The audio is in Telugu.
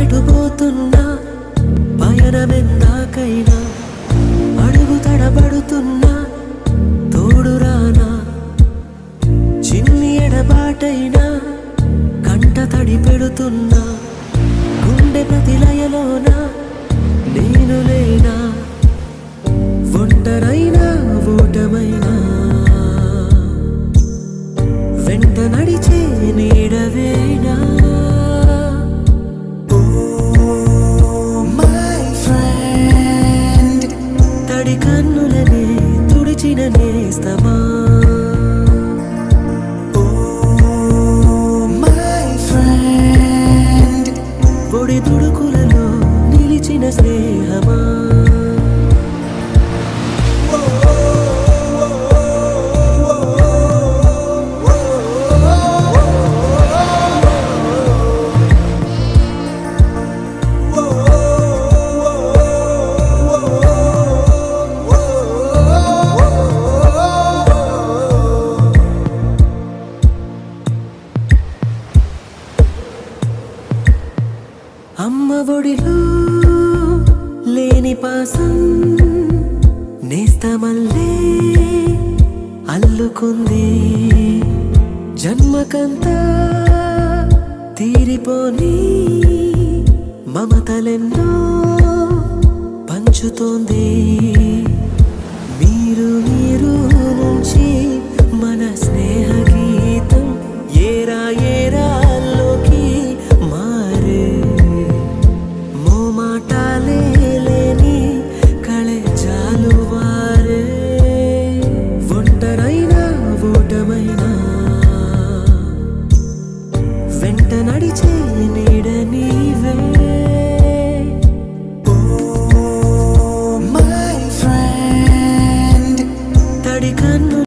ఎటు పోతున్నా పయనమెందాకైనా అడుగు తడబడుతున్నా తోడు రానా చిన్ని ఎడబాటైనా కంట తడి పెడుతున్నా గుండె ప్రతిలయలోన నేను లేనా ఒంటరైనా ఓటమైనా వెంట నడిచే నీడవేనా My friend, తడి కన్నులనే తుడిచిన నేస్తమా my friend, పొడి తుడుకులలో నిలిచిన స్నేహమా అమ్మ ఒడిలో లేని పాసం నేస్తమల్లే అల్లుకుంది జన్మకంతా తీరిపోని మమతలెన్నో పంచుతోంది మీరు మీరు నుంచి మన స్నేహ